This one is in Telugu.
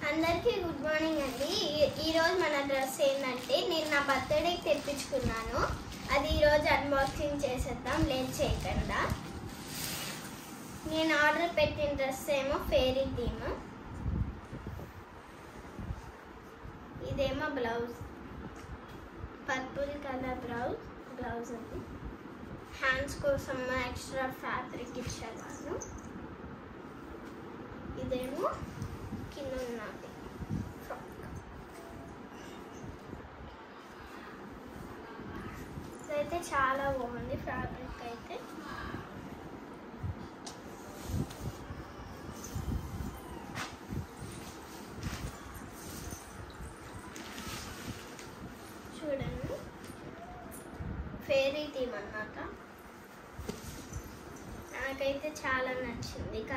అందరికీ గుడ్ మార్నింగ్ అండి ఈ- ఈరోజు మన డ్రెస్ ఏంటంటే నేను నా బర్త్డేకి తెప్పించుకున్నాను అది ఈరోజు అన్బాక్సింగ్ చేసేద్దాం లేట్ చేయకుండా నేను ఆర్డర్ పెట్టిన డ్రెస్ ఏమో ఫేరీ థీమ్ ఇదేమో blouse purple colour blouse blouse అది హ్యాండ్స్ కోసం ఎక్స్ట్రా ఫ్యాబ్రిక్ ఇచ్చారు వాళ్ళు ఇదేమో కింద ఉన్నది ఫ్రాక్ ఇదైతే చాలా బాగుంది ఫ్యాబ్రిక్ అయితే చూడండి ఫేరీ థీమ్ అన్నమాట నాకైతే చాలా నచ్చింది